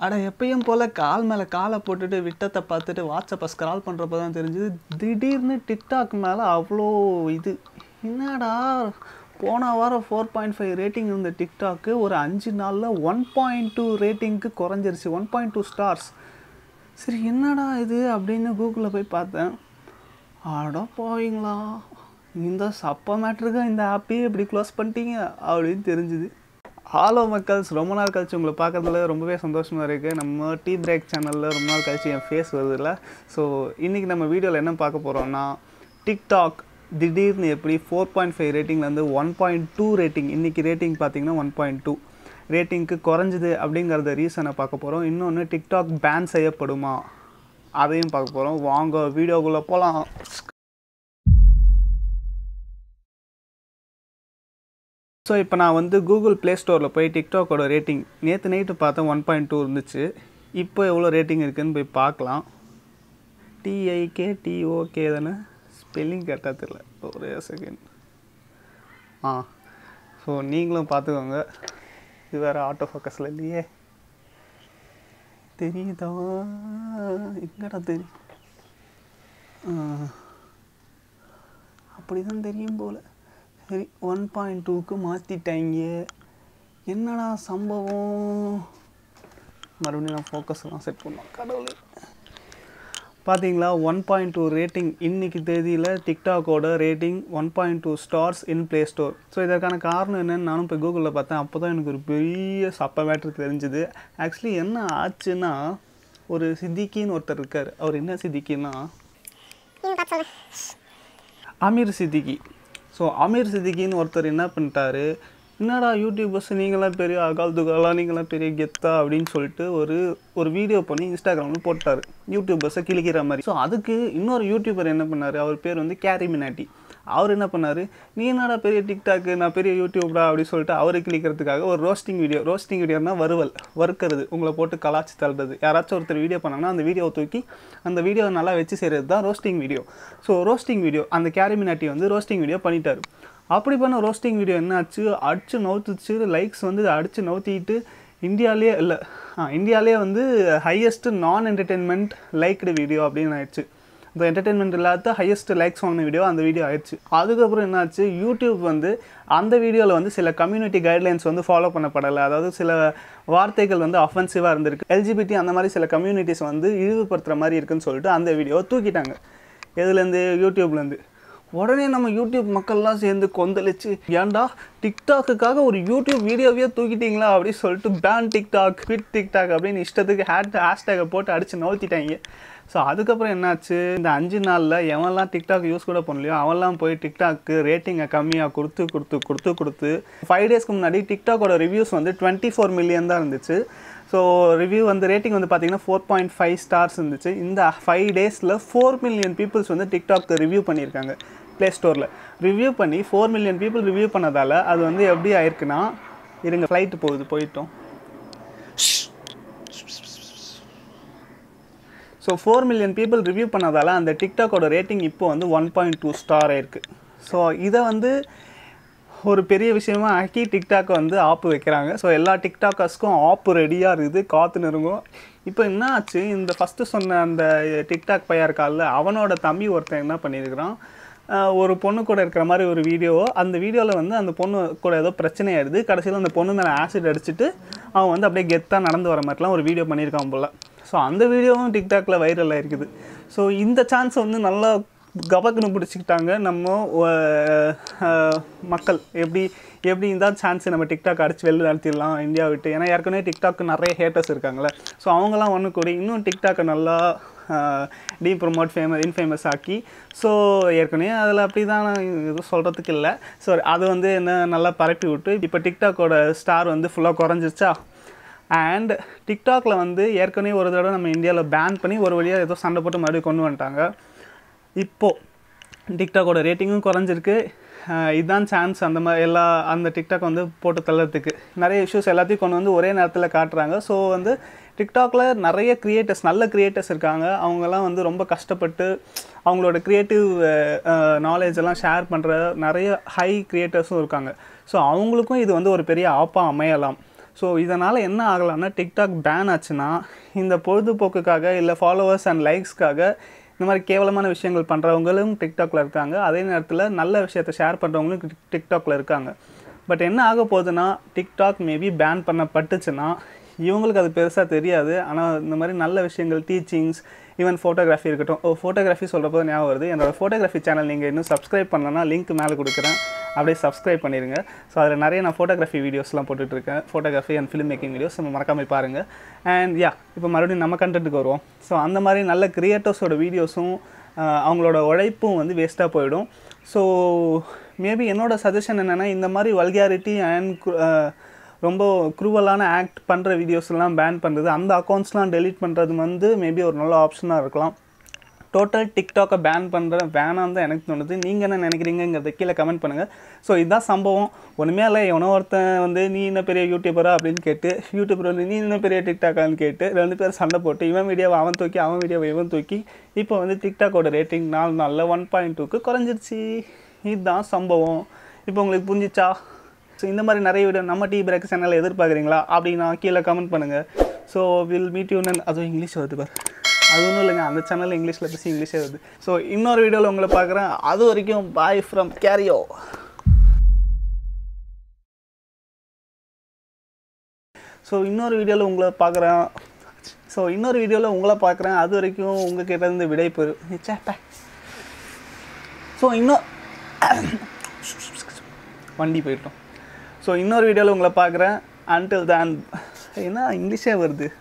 அட எப்பயும் போல் கால் மேலே காலை போட்டுட்டு விட்டத்தை பார்த்துட்டு வாட்ஸ்அப்பை ஸ்க்ரால் பண்ணுறப்ப தான் தெரிஞ்சுது திடீர்னு டிக்டாக் மேலே அவ்வளோ இது என்னடா போன வாரம் ஃபோர் பாயிண்ட் ஃபைவ் ரேட்டிங் இருந்த டிக்டாக்கு ஒரு அஞ்சு நாளில் ஒன் பாயிண்ட் டூ ரேட்டிங்க்கு குறைஞ்சிருச்சு ஒன் பாயிண்ட் டூ ஸ்டார்ஸ் சரி என்னடா இது அப்படின்னு கூகுளில் போய் பார்த்தேன் அட போவீங்களா இந்த சப்ப மேட்ருக்கு இந்த ஆப்பையே இப்படி க்ளோஸ் பண்ணிட்டீங்க அப்படின்னு தெரிஞ்சுது ஹாலோ மக்கள்ஸ் ரொம்ப நாள் கழிச்சு உங்களை பார்க்கறதுல ரொம்பவே சந்தோஷமாக இருக்குது நம்ம டீ பிரேக் சேனலில் ரொம்ப நாள் கழிச்சு என் ஃபேஸ் வருதுல்ல ஸோ இன்றைக்கி நம்ம வீடியோவில் என்ன பார்க்க போகிறோம்னா டிக்டாக் திடீர்னு எப்படி ஃபோர் பாயிண்ட் ஃபைவ் ரேட்டிங்லேருந்து ஒன் பாயிண்ட் டூ ரேட்டிங் இன்றைக்கி ரேட்டிங் பார்த்தீங்கன்னா ஒன் பாயிண்ட் டூ ரேட்டிங்க்கு குறைஞ்சிது அப்படிங்கிறத ரீசனை பார்க்க போகிறோம் இன்னொன்று டிக்டாக் பேன் செய்யப்படுமா அதையும் பார்க்க போகிறோம் வாங்க வீடியோக்குள்ளே போகலாம் ஸோ இப்போ நான் வந்து கூகுள் ப்ளே ஸ்டோரில் போய் டிக்டாக்கோட ரேட்டிங் நேற்று நைட்டு பார்த்தேன் ஒன் பாயிண்ட் டூ இருந்துச்சு இப்போ எவ்வளோ ரேட்டிங் இருக்குதுன்னு போய் பார்க்கலாம் டிஐகே டிஓகே தானே ஸ்பெல்லிங் கரெக்டாக தெரில ஒரே செகண்ட் ஆ ஸோ நீங்களும் பார்த்துக்கோங்க இது வேறு ஆட்டோ ஃபோக்கஸில் இல்லையே தெரியுதா எங்கடா தெரியும் அப்படி தான் தெரியும் போல் சரி ஒன் பாயிண்ட் டூக்கு மாற்றிட்டாங்க என்னடா சம்பவம் மறுபடியும் நான் ஃபோக்கஸ்லாம் செட் பண்ணோம் கடவுளே பார்த்தீங்களா ஒன் பாயிண்ட் டூ ரேட்டிங் இன்னைக்கு தேதியில் டிக்டாக்கோட rating one point two stars in play store so இதற்கான காரணம் என்னன்னு நானும் போய் கூகுளில் பார்த்தேன் அப்போ தான் எனக்கு ஒரு பெரிய சப்ப மேட்ரு தெரிஞ்சுது ஆக்சுவலி என்ன ஆச்சுன்னா ஒரு சித்திக்கின்னு ஒருத்தர் இருக்கார் அவர் என்ன சித்திக்கின்னா அமீர் சித்திகி ஸோ அமீர் சித்திகின்னு ஒருத்தர் என்ன பண்ணிட்டாரு என்னடா யூடியூபர்ஸ் நீங்களாம் பெரிய அகால் துகாலாம் நீங்களாம் பெரிய கெத்தா அப்படின்னு சொல்லிட்டு ஒரு ஒரு வீடியோ பண்ணி இன்ஸ்டாகிராமில் போட்டார் யூடியூபர்ஸை கிழிக்கிற மாதிரி ஸோ அதுக்கு இன்னொரு யூடியூபர் என்ன பண்ணார் அவர் பேர் வந்து கேரி மினாட்டி அவர் என்ன பண்ணார் நீ என்னடா பெரிய டிக்டாக்கு நான் பெரிய யூடியூப்டா அப்படின்னு சொல்லிட்டு அவரை கிளிக்கிறதுக்காக ஒரு ரோஸ்டிங் வீடியோ ரோஸ்டிங் வீடியோனா வறுவல் வறுக்கிறது உங்களை போட்டு கலாச்சி தள்ளுறது யாராச்சும் ஒருத்தர் வீடியோ பண்ணாங்கன்னா அந்த வீடியோவை தூக்கி அந்த வீடியோவை நல்லா வச்சு செய்கிறது தான் roasting video so roasting video அந்த கேரிமினாட்டி வந்து ரோஸ்டிங் வீடியோ பண்ணிட்டார் அப்படி பண்ண ரோஸ்டிங் வீடியோ என்னாச்சு அடிச்சு நவுத்துச்சு லைக்ஸ் வந்து அடிச்சு நவுத்திட்டு இந்தியாவிலே இல்லை ஆ இந்தியாவிலே வந்து ஹையஸ்ட்டு நான் என்டர்டெயின்மெண்ட் லைக்டு வீடியோ அப்படின்னு ஆயிடுச்சு இந்த என்டர்டெயின்மெண்ட் இல்லாத ஹையஸ்ட் லைக்ஸ் வாங்கின வீடியோ அந்த வீடியோ ஆயிடுச்சு அதுக்கப்புறம் என்னாச்சு யூடியூப் வந்து அந்த வீடியோவில் வந்து சில கம்யூனிட்டி கைட்லைன்ஸ் வந்து ஃபாலோ பண்ணப்படலை அதாவது சில வார்த்தைகள் வந்து அஃபென்சிவாக இருந்திருக்கு எல்ஜிபிடி அந்த மாதிரி சில கம்யூனிட்டிஸ் வந்து இழிவுபடுத்துகிற மாதிரி இருக்குன்னு சொல்லிட்டு அந்த வீடியோவை தூக்கிட்டாங்க எதுலேருந்து யூடியூப்லேருந்து உடனே நம்ம யூடியூப் மக்கள்லாம் சேர்ந்து கொந்தளிச்சு ஏன்டா டிக்டாக்குக்காக ஒரு யூடியூப் வீடியோவே தூக்கிட்டீங்களா அப்படின்னு சொல்லிட்டு பேன் டிக்டாக் குவிட் டிக்டாக் அப்படின்னு இஷ்டத்துக்கு ஹேட் ஹேஷ்டேகை போட்டு அடித்து நவுத்திட்டாங்க ஸோ அதுக்கப்புறம் என்னாச்சு இந்த அஞ்சு நாளில் எவன்லாம் டிக்டாக் யூஸ் கூட பண்ணலையோ அவன்லாம் போய் டிக்டாக்கு ரேட்டிங்கை கம்மியாக கொடுத்து கொடுத்து கொடுத்து கொடுத்து ஃபைவ் டேஸ்க்கு முன்னாடி டிக்டாக்கோட ரிவ்யூஸ் வந்து டுவெண்ட்டி ஃபோர் மில்லியன் தான் இருந்துச்சு ஸோ ரிவ்யூ வந்து ரேட்டிங் வந்து பார்த்தீங்கன்னா ஃபோர் பாயிண்ட் ஃபைவ் ஸ்டார்ஸ் இருந்துச்சு இந்த ஃபைவ் டேஸில் ஃபோர் மில்லியன் பீப்புள்ஸ் வந்து டிக்டாக் ரிவ்யூ பண்ணியிருக்காங்க ப்ளே ஸ்டோரில் ரிவ்யூ பண்ணி ஃபோர் மில்லியன் பீப்புள் ரிவ்யூ பண்ணதால் அது வந்து எப்படி ஆயிருக்குன்னா இருங்க ஃப்ளைட்டு போகுது போயிட்டோம் so four million people review பண்ணதால் அந்த டிக்டாக்கோட ரேட்டிங் இப்போ வந்து ஒன் பாயிண்ட் டூ ஸ்டார் ஆயிருக்கு ஸோ இதை வந்து ஒரு பெரிய விஷயமா ஆக்கி டிக்டாக்கை வந்து ஆப்பு வைக்கிறாங்க ஸோ எல்லா டிக்டாக்கர்ஸ்க்கும் ஆப்பு ரெடியாக இருக்குது காத்து நெருங்கும் இப்போ என்ன ஆச்சு இந்த ஃபஸ்ட்டு சொன்ன அந்த டிக்டாக் பையன் இருக்கால அவனோட தம்பி ஒருத்தன் என்ன பண்ணியிருக்கிறான் ஒரு பொண்ணு கூட இருக்கிற மாதிரி ஒரு வீடியோ அந்த வீடியோவில் வந்து அந்த பொண்ணு கூட ஏதோ பிரச்சனை ஆயிடுது கடைசியில் அந்த பொண்ணு மேலே ஆசிட் அடிச்சுட்டு அவன் வந்து அப்படியே கெத்தாக நடந்து வர மாதிரிலாம் ஒரு வீடியோ பண்ணியிருக்கான் போல் ஸோ அந்த வீடியோவும் டிக்டாக்ல வைரல் ஆயிருக்குது ஸோ இந்த சான்ஸ் வந்து நல்லா கபக்குன்னு பிடிச்சிக்கிட்டாங்க நம்ம மக்கள் எப்படி எப்படி இந்த சான்ஸ் நம்ம டிக்டாக் அடிச்சு வெளில நடத்திடலாம் இந்தியா விட்டு ஏன்னா ஏற்கனவே டிக்டாக் நிறைய ஹேட்டர்ஸ் இருக்காங்களே ஸோ அவங்களாம் ஒன்று கூடி இன்னும் டிக்டாக்கை நல்லா டீ ப்ரொமோட் ஃபேமஸ் இன்ஃபேமஸ் ஆக்கி ஸோ ஏற்கனவே அதில் அப்படி தான் எதுவும் சொல்கிறதுக்கு இல்லை ஸோ அது வந்து என்ன நல்லா பரப்பி விட்டு இப்போ டிக்டாக்கோட ஸ்டார் வந்து ஃபுல்லாக குறைஞ்சிருச்சா அண்ட் டிக்டாக்ல வந்து ஏற்கனவே ஒரு தடவை நம்ம இந்தியாவில் பேன் பண்ணி ஒரு வழியாக ஏதோ சண்டை போட்டு மறுபடியும் கொண்டு வந்துட்டாங்க இப்போது டிக்டாக்கோட ரேட்டிங்கும் குறைஞ்சிருக்கு இதுதான் சான்ஸ் அந்த மாதிரி எல்லா அந்த டிக்டாக் வந்து போட்டு தள்ளறதுக்கு நிறைய இஷ்யூஸ் எல்லாத்தையும் கொண்டு வந்து ஒரே நேரத்தில் காட்டுறாங்க ஸோ வந்து டிக்டாக்ல நிறைய கிரியேட்டர்ஸ் நல்ல கிரியேட்டர்ஸ் இருக்காங்க அவங்கெல்லாம் வந்து ரொம்ப கஷ்டப்பட்டு அவங்களோட க்ரியேட்டிவ் நாலேஜ் எல்லாம் ஷேர் பண்ணுற நிறைய ஹை கிரியேட்டர்ஸும் இருக்காங்க ஸோ அவங்களுக்கும் இது வந்து ஒரு பெரிய ஆப்பாக அமையலாம் ஸோ இதனால் என்ன ஆகலாம்னா டிக்டாக் பேன் ஆச்சுன்னா இந்த பொழுதுபோக்குக்காக இல்லை ஃபாலோவர்ஸ் அண்ட் லைக்ஸ்க்காக இந்த மாதிரி கேவலமான விஷயங்கள் பண்ணுறவங்களும் டிக்டாக்ல இருக்காங்க அதே நேரத்தில் நல்ல விஷயத்தை ஷேர் பண்ணுறவங்களும் டிக்டாக்ல இருக்காங்க பட் என்ன ஆக போகுதுன்னா டிக்டாக் மேபி பேன் பண்ணப்பட்டுச்சுன்னா இவங்களுக்கு அது பெருசாக தெரியாது ஆனால் இந்த மாதிரி நல்ல விஷயங்கள் டீச்சிங்ஸ் ஈவன் ஃபோட்டோகிராஃபி இருக்கட்டும் ஓ ஃபோட்டோகிராஃபி சொல்கிறப்போ ஞாபகம் வருது என்னோடய ஃபோட்டோகிராஃபி சேனல் நீங்கள் இன்னும் சப்ஸ்கிரைப் பண்ணலன்னா லிங்க் மேலே கொடுக்குறேன் அப்படியே சப்ஸ்கிரைப் பண்ணிடுங்க ஸோ அதில் நிறைய நான் ஃபோட்டோகிராஃபி வீடியோஸ்லாம் போட்டுட்ருக்கேன் photography and film making videos நம்ம மறக்காமல் பாருங்கள் அண்ட் யா இப்போ மறுபடியும் நம்ம கண்டென்ட்டுக்கு வருவோம் ஸோ அந்த மாதிரி நல்ல கிரியேட்டர்ஸோட வீடியோஸும் அவங்களோட உழைப்பும் வந்து வேஸ்ட்டாக போயிடும் ஸோ மேபி என்னோட சஜஷன் என்னென்னா இந்த மாதிரி வல்கியாரிட்டி அண்ட் ரொம்ப குரூவலான ஆக்ட் பண்ணுற வீடியோஸ்லாம் பேன் பண்ணுறது அந்த அக்கௌண்ட்ஸ்லாம் டெலீட் பண்ணுறது வந்து மேபி ஒரு நல்ல ஆப்ஷனாக இருக்கலாம் டோட்டல் டிக்டாக்கை பேன் பண்ணுற வேணாம் தான் எனக்கு தோணுது நீங்கள் என்ன நினைக்கிறீங்கிறத கீழே கமெண்ட் பண்ணுங்கள் ஸோ இதுதான் சம்பவம் ஒன்றுமே இல்லை எவனோ ஒருத்தன் வந்து நீ என்ன பெரிய யூடியூபரா அப்படின்னு கேட்டு யூடியூபர் வந்து நீ என்ன பெரிய டிக்டாக்கான்னு கேட்டு ரெண்டு பேரும் சண்டை போட்டு இவன் வீடியோவை அவன் தூக்கி அவன் வீடியோவை இவன் தூக்கி இப்போ வந்து டிக்டாக்கோட ரேட்டிங் நாலு நாளில் ஒன் பாயிண்ட் டூக்கு குறைஞ்சிருச்சு இதுதான் சம்பவம் இப்போ உங்களுக்கு புரிஞ்சிச்சா ஸோ இந்த மாதிரி நிறைய வீடியோ நம்ம டீ பிரேக் சேனலில் எதிர்பார்க்குறீங்களா அப்படின்னா கீழே கமெண்ட் பண்ணுங்கள் ஸோ வில் மீட் யூ அதுவும் இங்கிலீஷ் வருது பாரு அது ஒன்றும் இல்லைங்க அந்த சேனலில் இங்கிலீஷில் பேசி இங்கிலீஷே வருது ஸோ இன்னொரு வீடியோவில் உங்களை பார்க்குறேன் அது வரைக்கும் பாய் ஃப்ரம் கேரியோ ஸோ இன்னொரு வீடியோவில் உங்களை பார்க்குறேன் ஸோ இன்னொரு வீடியோவில் உங்களை பார்க்குறேன் அது வரைக்கும் உங்கள் கிட்ட இருந்து விடை பெறு சேப்ப ஸோ இன்னும் வண்டி போயிட்டோம் ஸோ இன்னொரு வீடியோவில் உங்களை பார்க்குறேன் அன்டில் தான் என்ன இங்கிலீஷே வருது